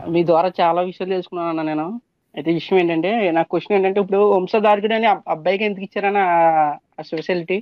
మీ ద్వారా చాలా విషయాలు తెలుసుకున్నాను అన్న నేను అయితే విషయం ఏంటంటే నా క్వశ్చన్ ఏంటంటే ఇప్పుడు వంశధారకుడు అని అబ్- అబ్బాయికి ఎందుకు ఇచ్చారన్న ఆ స్పెషాలిటీ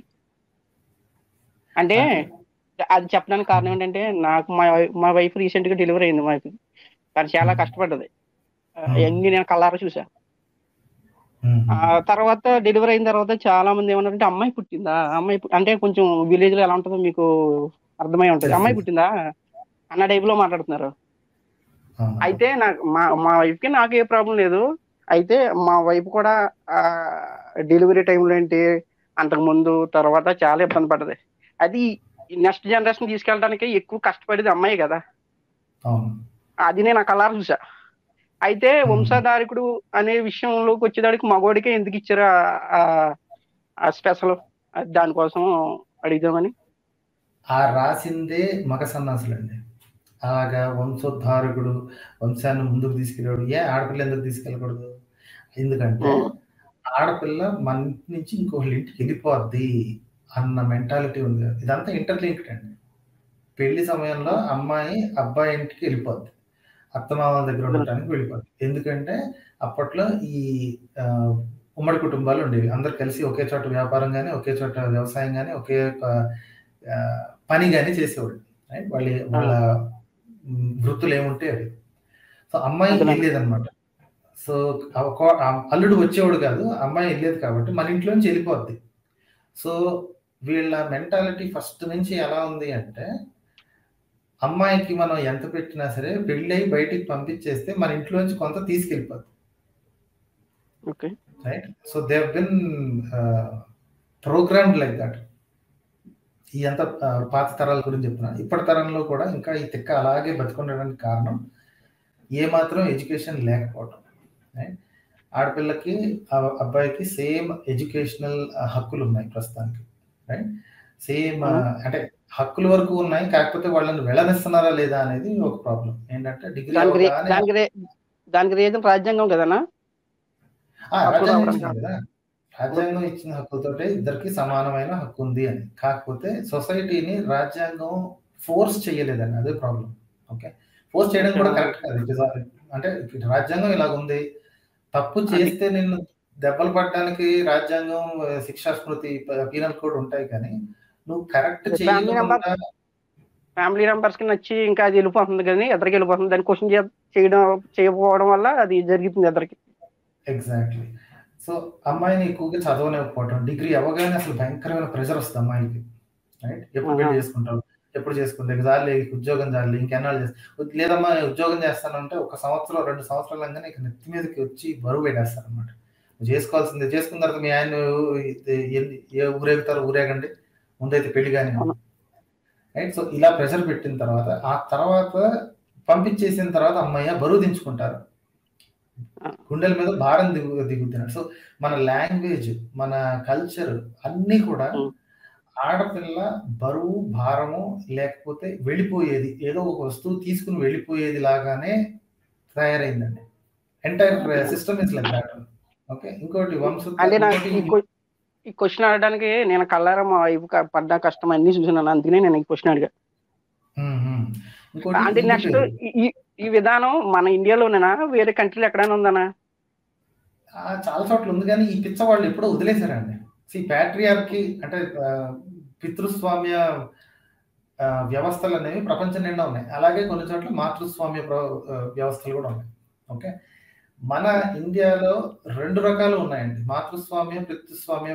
అంటే అది చెప్పడానికి కారణం ఏంటంటే నాకు మా వై- మా వైఫ్ రీసెంట్ గా డెలివరీ అయింది మాకు తను చాలా కష్టపడ్డది యంగ్ నేను కల్లారా చూసా ఉమ్, ఆ తర్వాత డెలివరీ అయిన తర్వాత చాలా మంది ఏమన్నారంటే అమ్మాయి పుట్టిందా అమ్మాయి పు- అంటే కొంచెం విలేజ్ లో ఎలా ఉంటుందో మీకు అర్థమై ఉంటుంది Yes, అమ్మాయి yes. పుట్టిందా అన్న టైప్ లో మాట్లాడుతున్నారు అవును. అయితే నాకు మా మా వైఫ్ కి నాకు ఏ ప్రాబ్లం లేదు అయితే మా వైఫ్ కూడా ఆ డెలివరీ టైంలో ఏంటి అంతకు ముందు తర్వాత చాలా ఇబ్బంది పడ్డది అది నెక్స్ట్ జనరేషన్ తీసుకెళ్ళడానికి ఎక్కువ కష్టపడేది అమ్మాయి కదా అవును అది నేను ఆ కలర్ చూసా అయితే Hmm. వంశధారకుడు అనే విషయంలోకి వచ్చేదానికి మగోడికే ఎందుకు ఇచ్చారు ఆ- ఆ- ఆ స్పెషల్ దానికోసం అడిగిదామని ఆ రాసిందే మగ సన్నాసులండి అలాగా వంశోద్ధారకుడు వంశాన్ని ముందుకు తీసుకెళ్ళాడు ఏ ఆడపిల్ల ఎందుకు తీసుకెళ్ళకూడదు ఎందుకంటే Hmm. ఆడపిల్ల మన ఇంటి నుంచి ఇంకొకళ్ళ ఇంటికి వెళ్ళిపోద్ది అన్న మెంటాలిటీ ఉంది కదా. ఇదంతా ఇంటర్లింక్డ్ అండి పెళ్లి సమయంలో అమ్మాయి అబ్బాయి ఇంటికి వెళ్ళిపోద్ది అత్తమామ దగ్గర ఉండటానికి వెళ్ళిపోద్ది ఎందుకంటే అప్పట్లో ఈ ఆ, ఉమ్మడి కుటుంబాలు ఉండేవి అందరు కలిసి ఒకే చోట వ్యాపారం కానీ ఒకే చోట వ్యవసాయం కానీ ఒకే ఒక, ఆ, పని కానీ చేసేవాళ్ళు రైట్ వాళ్ళ వాళ్ళ మ్, వృత్తులు ఏముంటే అవి సో అమ్మాయి అర్థమైంది. వెళ్ళేది అనమాట సో ఆ కో- ఆ అల్లుడు వచ్చేవాడు కాదు అమ్మాయి వెళ్ళేది కాబట్టి మన ఇంట్లోంచి వెళ్ళిపోద్ది సో వీళ్ళ మెంటాలిటీ ఫస్ట్ నుంచి ఎలా ఉంది అంటే అమ్మాయికి మనం ఎంత పెట్టినా సరే పెళ్ళై బయటికి పంపించేస్తే మన ఇంట్లోంచి కొంత తీసుకెళ్ళిపోద్ది okay right so they been programmed like that ఈ అంత ఆ, పాత తరాల గురించి చెప్తున్నాను ఇప్పటి తరంలో కూడా ఇంకా ఈ తిక్క అలాగే బతికుండడానికి కారణం ఏ మాత్రం ఎడ్యుకేషన్ లేకపోవడం రైట్ ఆడపిల్లకి ఆ అబ్బాయికి సేమ్ ఎడ్యుకేషనల్ హక్కులు ఉన్నాయి ప్రస్తుతానికి రైట్ సేమ్ అంటే హక్కుల వరకు ఉన్నాయి కాకపోతే వాళ్ళని వెళ్ళనిస్తున్నారా లేదా అనేది ఒక ప్రాబ్లం ఏంటంటే డిగ్రీ దానికి రీ- అవగానే దానికి రే- దానికి రీజన్ రాజ్యాంగం కదనా ఆ, హక్కులు రాజ్యాంగం అవడం ఇచ్చింది కదా రాజ్యాంగం ఇచ్చిన హక్కులతోటే ఇద్దరికి సమానమైన హక్కు ఉంది అని కాకపోతే సొసైటీని రాజ్యాంగం ఫోర్స్ చేయలేదని అదే ప్రాబ్లం ఓకే ఫోర్స్ చేయడం కూడా కరెక్ట్ కాదు It is a- అంటే ఇటు రాజ్యాంగం ఇలాగ ఉంది తప్పు చేస్తే నిన్ను దెబ్బలు పడడానికి రాజ్యాంగం ఆ, శిక్షా స్మృతి పీనల్ కోడ్ ఉంటాయి కానీ నువ్వు కరెక్ట్ The family చేయకుండా ఫ్యామిలీ మెంబర్స్ కి నచ్చి ఇంకా అది వెళ్ళిపోతుంది కానీ ఎద్దరికి వెళ్ళిపోతుంది దాన్ని క్వశ్చన్ చేయడం చేయకపోవడం వల్ల అది జరుగుతుంది ఎద్దరికి ఎగ్జాక్ట్లీ సో అమ్మాయిని ఎక్కువగా చదవలేకపోవటం డిగ్రీ అవ్వగానే అసలు భయంకరమైన ప్రెషర్ వస్తుంది అమ్మాయికి రైట్ ఎప్పుడు పెళ్లి ఆహా. చేసుకుంటావు ఎప్పుడు చేసుకుంటే చాలు ఇక ఉద్యోగం చాలు ఇంకెన్నాళ్ళు చేస్తా లేదమ్మా ఉద్యోగం చేస్తానంటే ఒక సంవత్సరం రెండు సంవత్సరాలు అనగానే ఇక నెత్తి మీదకి వచ్చి బరువు పెట్టేస్తారు అనమాట నువ్వు చేసుకోవాల్సిందే చేసుకున్న తర్వాత మీ ఆయన ఎన్ని- ఏ ఊరేగుతారో ఊరేగండి ముందైతే పెళ్లి కానీ అవును. రైట్ సో ఇలా ప్రెషర్ పెట్టిన తర్వాత ఆ తర్వాత పంపించేసిన తర్వాత అమ్మాయి బరువు దించుకుంటారు గుండెల మీద భారం దిగు దిగుతున్నాడు సో మన లాంగ్వేజ్ మన కల్చర్ అన్నీ కూడా Mm. ఆడపిల్ల బరువు భారము లేకపోతే వెళ్ళిపోయేది ఏదో ఒక వస్తువు తీసుకుని వెళ్ళిపోయేది లాగానే తయారైందండి entire system is like that okay ఇంకోటి వంశ అంటే నాకు ఈ ఇంకోటి క్వ- ఈ క్వశ్చన్ అడగడానికి నేను కల్లారా మా వైఫ్ పడ్డ కష్టం అన్ని చూసినాను అందుకనే నేను ఈ క్వశ్చన్ అడిగా ఉమ్, ఉమ్. ఇంకోటి అంటే ఇంటి నెక్స్ట్ పేరు. ఈ ఈ విధానం మన ఇండియాలోనేనా వేరే కంట్రీలో ఎక్కడైనా ఉందనా ఆ, చాలా చోట్ల ఉంది కానీ ఈ పిచ్చ వాళ్ళు ఎప్పుడో వదిలేశారండి సి ప్యాట్రియార్కి అంటే ఆ, పితృస్వామ్య ఆ, వ్యవస్థలు అనేవి ప్రపంచం నిండా ఉన్నాయి అలాగే కొన్ని చోట్ల మాతృస్వామ్య ప్ర- ఆ, వ్యవస్థలు కూడా ఉన్నాయి ఓకే మన ఇండియాలో రెండు రకాలు ఉన్నాయండి మాతృస్వామ్య పితృస్వామ్య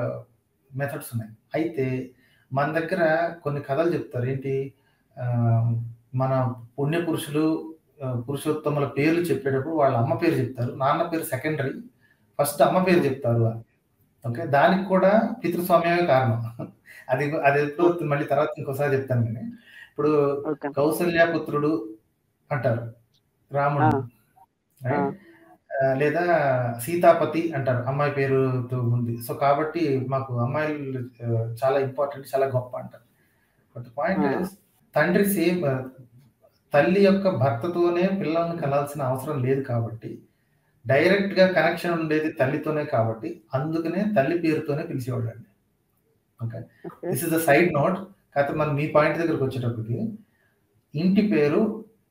మెథడ్స్ ఉన్నాయి అయితే మన దగ్గర కొన్ని కథలు చెప్తారు ఏంటి ఆ, మన పుణ్య పురుషులు ఆ, పురుషోత్తముల పేర్లు చెప్పేటప్పుడు వాళ్ళ అమ్మ పేరు చెప్తారు నాన్న పేరు సెకండరీ ఫస్ట్ అమ్మ పేరు చెప్తారు అని ఓకే దానికి కూడా పితృస్వామ్యమే కారణం అది అది ఎప్పుడు మళ్ళీ తర్వాత ఇంకోసారి చెప్తాను నేను ఇప్పుడు ఓకే కౌసల్యపుత్రుడు అంటారు రాముడు ఆ. right? ఆ, లేదా సీతాపతి అంటారు అమ్మాయి పేరుతో ఉంది సో కాబట్టి మాకు అమ్మాయిలు ఆ, చాలా ఇంపార్టెంట్ చాలా గొప్ప అంటారు బట్ పాయింట్ ఆ. తండ్రి సేమ్ తల్లి యొక్క భర్తతోనే పిల్లల్ని కనాల్సిన అవసరం లేదు కాబట్టి డైరెక్ట్ గా కనెక్షన్ ఉండేది తల్లితోనే కాబట్టి అందుకనే తల్లి పేరుతోనే పిలిచేవాడు అండి okay okay this is the side note కాకపోతే మనం మీ పాయింట్ దగ్గరకు వచ్చేటప్పటికి ఇంటి పేరు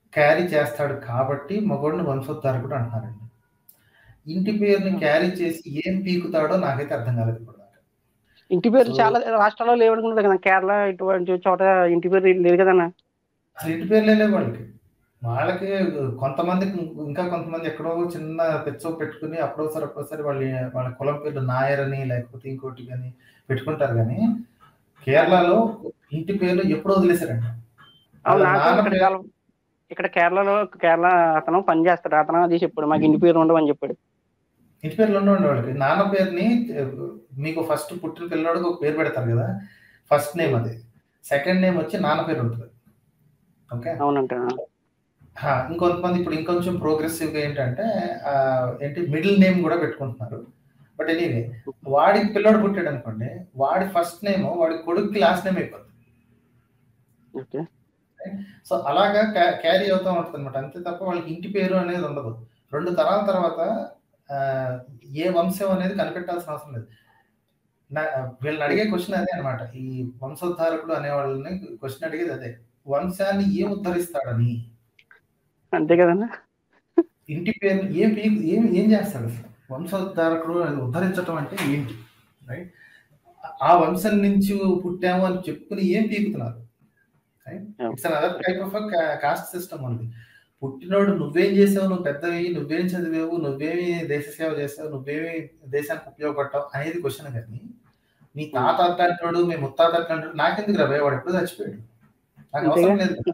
క్యారీ చేస్తాడు కాబట్టి మగోడిని వంశోద్ధారకుడు అంటున్నారండి ఇంటి పేరుని క్యారీ చేసి ఏం పీకుతాడో నాకైతే అర్థం కాలేదు ఇప్పుడు దాకా. ఇంటి పేరు So- చాలా రాష్ట్రాల్లో లేవనుకుంటుంది కదా కేరళ ఇటువంటి చోట ఇంటి పేరు లేదు కదన్నా అసలు ఇంటి పేర్లే లేవు వాళ్ళకి వాళ్ళకి కొంతమందికి ఇంకా కొంతమంది ఎక్కడో చిన్న పెచ్చో పెట్టుకుని అప్పుడోసారి అప్పుడోసారి వాళ్ళ వాళ్ళ కులం పేర్లు నాయర్ అని లేకపోతే ఇంకోటి కానీ పెట్టుకుంటారు కానీ కేరళలో ఇంటి పేర్లు ఎప్పుడో వదిలేశారండి అవును వాళ్ళ నాకు నాన్న ఇక్కడ పేరు- కాలం- ఇక్కడ కేరళలో కేరళ అతను పని చేస్తాడు అతను అది చెప్పాడు మాకు ఇంటి పేరు ఉండవు అని చెప్పాడు ఇంటి పేర్లు ఉండవండి వాళ్ళకి నాన్న పేరుని ఏ, మీకు ఫస్ట్ పుట్టిన పిల్లవాడికి ఒక పేరు పెడతారు కదా ఫస్ట్ నేమ్ అది సెకండ్ నేమ్ వచ్చి నాన్న పేరు ఉంటుంది ఓకే అవునంట హా, ఇంకొంతమంది ఇప్పుడు ఇంకొంచెం ప్రోగ్రెసివ్ గా ఏంటంటే ఆ, ఏంటి మిడిల్ నేమ్ కూడా పెట్టుకుంటున్నారు బట్ ఎనీవే వాడికి పిల్లడు పుట్టాడు అనుకోండి వాడి ఫస్ట్ నేమ్ వాడి కొడుకుకి లాస్ట్ నేమ్ అయిపోతుంది ఓకే సో అలాగా క్యారీ అవుతూ ఉంటుంది అనమాట అంతే తప్ప వాళ్ళకి ఇంటి పేరు అనేది ఉండదు రెండు తరాల తర్వాత ఆ, ఏ వంశం అనేది కనిపెట్టాల్సిన అవసరం లేదు నా- వీళ్ళని అడిగే క్వశ్చన్ అదే అనమాట ఈ వంశోద్ధారకుడు అనే వాళ్ళని క్వశ్చన్ అడిగేది అదే వంశాన్ని ఏం ఉద్ధరిస్తాడని అంతే కదన్నా ఇంటి పేరు ఏం పీ- ఏం ఏం చేస్తాడు అసలు వంశోద్ధారకుడు అని ఉద్ధరించడం అంటే ఏంటి రైట్ ఆ వంశం నుంచి పుట్టాము అని చెప్పుకుని ఏం పీకుతున్నారు it's other type of caste system ఉంది పుట్టినోడు నువ్వేం చేసావు నువ్వు పెద్దవి నువ్వేం చదివావు నువ్వేమి దేశ సేవ చేసావు నువ్వేమి దేశానికి ఉపయోగపడ్డావు అనేది క్వశ్చన్ కానీ మీ తాత అట్లాంటాడు మీ ముత్తాత అట్లాంటాడు నాకెందుకు రా భయ్, వాడు ఎప్పుడు చచ్చిపోయాడు నాకు అవసరం లేదు కదా.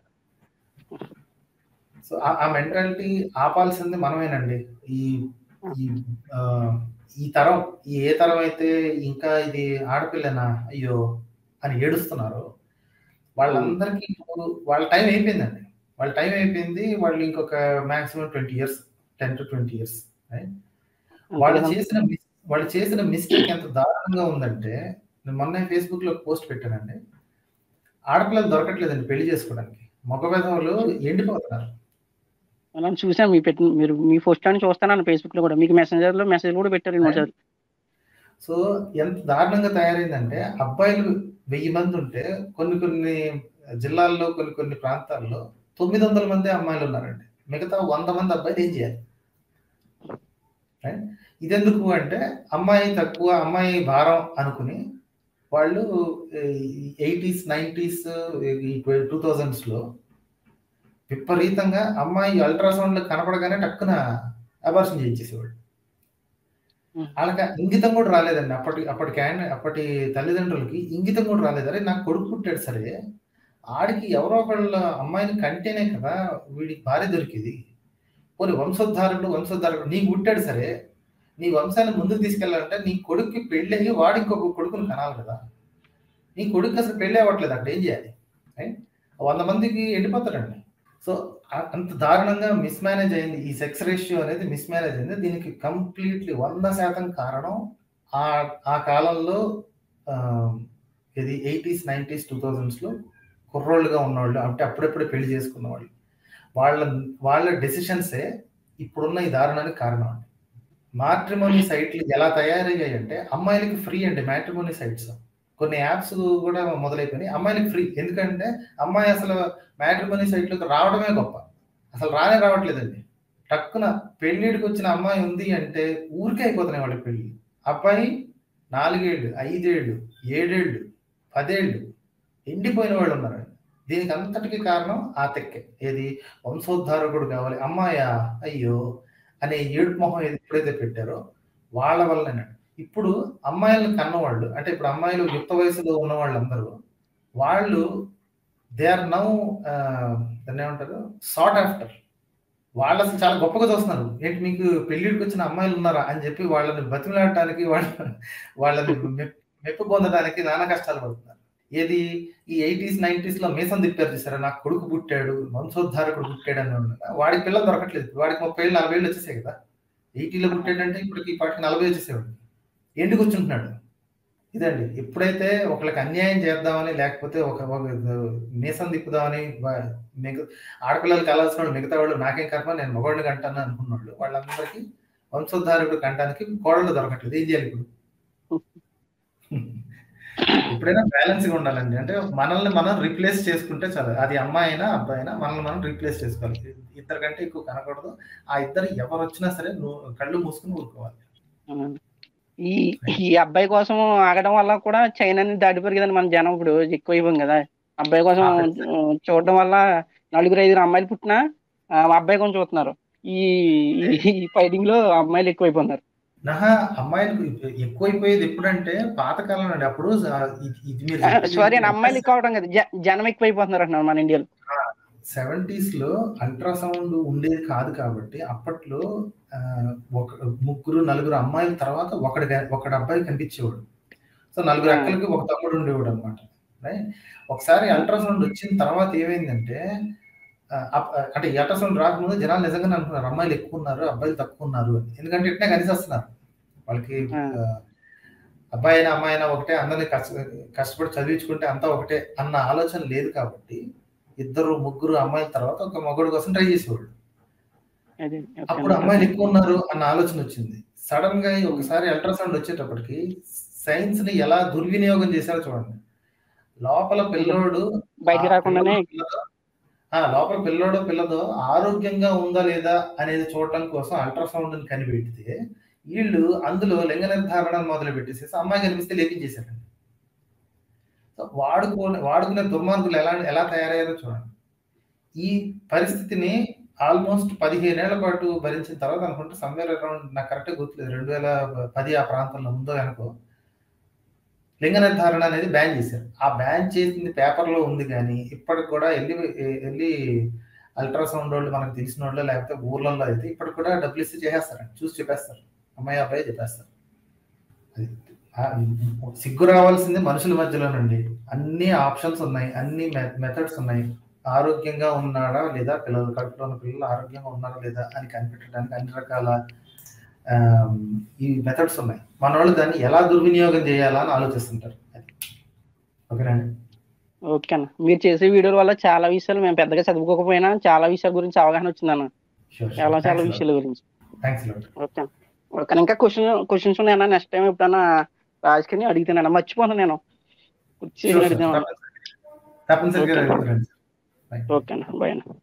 సో ఆ- ఆ మెంటాలిటీ ఆపాల్సింది మనమేనండి ఈ ఈ ఆ, ఈ తరం ఈ ఏ తరం అయితే ఇంకా ఇది ఆడపిల్లనా అయ్యో అని ఏడుస్తున్నారో వాళ్ళందరికీ ఇప్పుడు వాళ్ళ టైం అయిపోయిందండి వాళ్ళ టైం అయిపోయింది వాళ్ళు ఇంకొక maximum twenty years ten to twenty years వాళ్ళు చేసిన mis- వాళ్ళు చేసిన మిస్టేక్ ఎంత దారుణంగా ఉందంటే నేను మొన్న ఫేస్బుక్ లో పోస్ట్ పెట్టానండి ఆడపిల్లలు దొరకట్లేదండి పెళ్లి చేసుకోవడానికి మగ విధవులు ఎండిపోతున్నారు అలా చూసాం మీ పెట్టి మీరు మీ పోస్ట్ అని చూస్తాను ఫేస్బుక్ లో కూడా మీకు మెసెంజర్ లో మెసేజ్ కూడా పెట్టారు రెండు సార్లు సో ఎంత దారుణంగా తయారైందంటే అబ్బాయిలు వెయ్యి మంది ఉంటే కొన్ని కొన్ని జిల్లాల్లో కొన్ని కొన్ని ప్రాంతాల్లో తొమ్మిది వందల మంది అమ్మాయిలు ఉన్నారండి మిగతా వంద మంది అబ్బాయిలు ఏం చేయాలి Right? ఇదెందుకు అంటే అమ్మాయి తక్కువ అమ్మాయి భారం అనుకుని వాళ్ళు ఎయిటీస్ నైంటీస్ టూ థౌజండ్స్ లో విపరీతంగా అమ్మాయి అల్ట్రాసౌండ్ కనపడగానే టక్కున అబార్షన్ చేయించేసేవాళ్ళు వాళ్ళకి ఇంగితం కూడా రాలేదండి అప్పటి అప్పటి క్యాన్ అప్పటి తల్లిదండ్రులకి ఇంగితం కూడా రాలేదు అరే నాకు కొడుకు పుట్టాడు సరే ఆడికి ఎవరో ఒకళ్ళ అమ్మాయిని కంటేనే కదా వీడికి భార్య దొరికింది పోనీ వంశోద్ధారకుడు వంశోద్ధారకుడు నీకు పుట్టాడు సరే నీ వంశాన్ని ముందుకు తీసుకెళ్ళాలంటే నీ కొడుక్కి పెళ్ళి అయ్యి వాడి ఇంకొక కొడుకుని కనాలి కదా నీ కొడుకు అసలు పెళ్ళి అవ్వట్లేదు అక్కడ ఏం చేయాలి రైట్ వంద మందికి ఎండిపోతారండి సో ఆ- అంత దారుణంగా మిస్ మేనేజ్ అయింది ఈ సెక్స్ రేషియో అనేది మిస్ మేనేజ్ అయింది దీనికి కంప్లీట్లీ వంద శాతం కారణం ఆ ఆ కాలంలో ఆ, ఇది ఎయిటీస్ నైంటీస్ టూ థౌజండ్స్లో కుర్రోళ్ళుగా ఉన్నవాళ్ళు అంటే అప్పుడప్పుడే పెళ్లి చేసుకున్న వాళ్ళు వాళ్ళ వాళ్ళ డెసిషన్సే ఇప్పుడున్న ఈ దారుణానికి కారణం అండి మ్యాట్రిమోనీ సైట్లు ఎలా తయారయ్యాయి అంటే అమ్మాయిలకి ఫ్రీ అండి మ్యాట్రిమోనీ సైట్స్ కొన్ని యాప్స్ కూడా మొదలైపోయినాయి అమ్మాయిలకి ఫ్రీ ఎందుకంటే అమ్మాయి అసలు మ్యాట్రిమోనీ సైట్లోకి రావడమే గొప్ప అసలు రానే రావట్లేదండి టక్కున పెళ్ళిడికి వచ్చిన అమ్మాయి ఉంది అంటే ఊరికే అయిపోతున్నాయి వాళ్ళ పెళ్ళి అబ్బాయి నాలుగేళ్ళు ఐదేళ్ళు ఏడేళ్ళు పదేళ్ళు ఎండిపోయిన వాళ్ళు ఉన్నారు దీనికి అంతటికి కారణం ఆ తెక్కే ఏది వంశోద్ధారకుడు కావాలి అమ్మాయా అయ్యో అనే ఏడుపు మొహం ఏది ఎప్పుడైతే పెట్టారో వాళ్ళ వల్లనే ఇప్పుడు అమ్మాయిలను కన్నవాళ్ళు అంటే ఇప్పుడు అమ్మాయిలు యుక్త వయసులో ఉన్న వాళ్ళందరూ వాళ్ళు దే ఆర్ నౌ దాన్ని ఏమంటారు సాట్ ఆఫ్టర్ వాళ్ళు అసలు చాలా గొప్పగా చూస్తున్నారు ఏంటి మీకు పెళ్లిడికి వచ్చిన అమ్మాయిలు ఉన్నారా అని చెప్పి వాళ్ళని బతిమలాడటానికి వాళ్ళ వాళ్ళని మెప్- మెప్పు పొందడానికి నానా కష్టాలు పడుతున్నారు ఏది ఈ ఎయిటీస్ నైన్టీస్ లో మీసం తిప్పారు చూసారా నాకు కొడుకు పుట్టాడు వంశోద్ధారకుడు పుట్టాడు అని ఉన్నాడు వాడికి పిల్లలు దొరకట్లేదు వాడికి ముప్పై ఏళ్ళు నలభై ఏళ్ళు వచ్చేసాయి కదా ఎయిటీలో పుట్టాడంటే ఇప్పటికి ఈ పాటికి నలభై వచ్చేసేవాడు ఎండు కూర్చుంటున్నాడు ఇదండి ఎప్పుడైతే ఒకళ్ళకి అన్యాయం చేద్దామని లేకపోతే ఒక ఒక మీసం తిప్పుదామని వా- మిగ ఆడపిల్లలకి కలాల్సిన వాళ్ళు మిగతా వాళ్ళు నాకేం కర్మ నేను మగవాడిని కంటాను అనుకున్న వాళ్ళు వాళ్ళందరికీ వంశోద్ధారకుడు కంటానికి కోడళ్ళు దొరకట్లేదు ఏం చేయాలి ఇప్పుడు ఎప్పుడైనా బ్యాలెన్స్ గా ఉండాలండి అంటే మనల్ని మనం రీప్లేస్ చేసుకుంటే చాలు అది అమ్మాయి అయినా అబ్బాయి అయినా మనల్ని మనం రీప్లేస్ చేసుకోవాలి ఇద్దరు కంటే ఎక్కువ కనకూడదు ఆ ఇద్దరు ఎవరు వచ్చినా సరే నువ్వు కళ్ళు మూసుకుని ఊరుకోవాలి అవునండి. ఈ ఈ అబ్బాయి కోసం ఆగడం వల్ల కూడా చైనాని దాటిపోరు కదండి మన జనం ఇప్పుడు ఎక్కువ అయిపోయింది కదా అబ్బాయి కోసం ఆ, ఆ, చూడడం వల్ల నలుగురు ఐదుగురు అమ్మాయిలు పుట్టినా ఆ, అబ్బాయి కోసం చూస్తున్నారు ఈ ఈ ఫైటింగ్ లో అమ్మాయిలు ఎక్కువ అయిపోతున్నారు నహా అమ్మాయిలకు ఎక్కువైపోయేది ఎప్పుడంటే పాతకాలం అండి అప్పుడు ఆ, ఇది- ఇది మీరు సారీ అండి అమ్మాయిలు ఎక్కువ అవడం కదా జ- జనం ఎక్కువ అయిపోతున్నారు అంటున్నారు మన ఇండియాలో సెవెంటీస్ లో అల్ట్రాసౌండ్ ఉండేది కాదు కాబట్టి అప్పట్లో ఆ, ఒక ముగ్గురు నలుగురు అమ్మాయిల తర్వాత ఒకటి ఒకటి అబ్బాయి కనిపించేవాడు సో నలుగురు ఆ. అక్కలకి ఒక తమ్ముడు ఉండేవాడు అనమాట ఒకసారి అల్ట్రాసౌండ్ వచ్చిన తర్వాత ఏమైందంటే ఆ, అప్- అంటే ఈ అల్ట్రాసౌండ్ రాకముందు జనాలు నిజంగానే అనుకున్నారు అమ్మాయిలు ఎక్కువ ఉన్నారు అబ్బాయిలు తక్కువ ఉన్నారు అని. ఎందుకంటే ఇట్లా కలిసేస్తున్నారు వాళ్ళకి ఆ. ఆ, అబ్బాయి అయినా అమ్మాయి అయినా ఒకటే అందరినీ కష్ట కష్టపడి చదివించుకుంటే అంతా ఒకటే అన్న ఆలోచన లేదు కాబట్టి ఇద్దరు ముగ్గురు అమ్మాయిల తర్వాత ఒక మగడు కోసం ట్రై చేసేవాళ్ళు అదే ఓకే అప్పుడు అండి. అమ్మాయిలు ఎక్కువ ఉన్నారు అన్న ఆలోచన వచ్చింది సడన్ గా ఒకసారి అల్ట్రాసౌండ్ వచ్చేటప్పటికి సైన్స్ ని ఎలా దుర్వినియోగం చేశారో చూడండి లోపల పిల్లోడు బయటికి ఆ రాకుండానే పిల్లోడు పిల్లదో- ఆ లోపల పిల్లోడో పిల్లదో ఆరోగ్యంగా ఉందా లేదా అనేది చూడటం కోసం అల్ట్రాసౌండ్ ని కనిపెడితే వీళ్ళు అందులో లింగ నిర్ధారణ మొదలు పెట్టేసేసి అమ్మాయి కనిపిస్తే లేపించేశారండి సో వాడుకో వాడుకునే దుర్మార్గులు ఎలా ఎలా తయారయ్యారో చూడండి ఈ పరిస్థితిని ఆల్మోస్ట్ పదిహేనేళ్ల పాటు భరించిన తర్వాత అనుకుంటే సమ్వేర్ అరౌండ్ నాకు కరెక్ట్ గుర్తులేదు రెండు వేల పది ఆ ప్రాంతంలో ఉందో అనుకో లింగ నిర్ధారణ అనేది బ్యాన్ చేశారు ఆ బ్యాన్ చేసింది పేపర్లో ఉంది కానీ ఇప్పటికి కూడా వెళ్ళి వెళ్ళి అల్ట్రాసౌండ్ వాళ్ళు మనకు తెలిసిన వాళ్ళు లేకపోతే ఊర్లలో అయితే ఇప్పటికి కూడా డబ్బులు ఇస్తే చేసేస్తారండి చూసి చెప్పేస్తారు అమ్మాయి అబ్బాయి చెప్పేస్తారు అది ఆ, సిగ్గు రావాల్సింది మనుషుల మధ్యలోనండి అన్ని ఆప్షన్స్ ఉన్నాయి అన్ని మెథడ్స్ ఉన్నాయి ఆరోగ్యంగా ఉన్నాడా లేదా పిల్లలు కడుపులో ఉన్న పిల్లలు ఆరోగ్యంగా ఉన్నారా లేదా అని కనిపెట్టడానికి అన్ని రకాల ఆ, ఈ మెథడ్స్ ఉన్నాయి మన వాళ్ళు దాన్ని ఎలా దుర్వినియోగం చేయాలా అని ఆలోచిస్తుంటారు అది. ఓకేనండి ఓకే అన్న మీరు చేసే వీడియోల వల్ల చాలా విషయాలు మేము పెద్దగా చదువుకోకపోయినా చాలా విషయాల గురించి అవగాహన వచ్చిందన్న షూర్ చాలా చాలా విషయాల గురించి థ్యాంక్స్ లాట్ ఓకే అన్న. ఓకే అన్న. ఇంకా క్వశ్చన్ క్వశ్చన్స్ ఉన్నాయన్నా నెక్స్ట్ టైం ఎప్పుడన్నా రాజుకి అడుగుతానన్నా మర్చిపోను నేను వచ్చి అడుగుతాను తప్పనిసరిగా Okay. అడుగుతానండి. Bye. ఓకే అన్న బాయ్ అన్న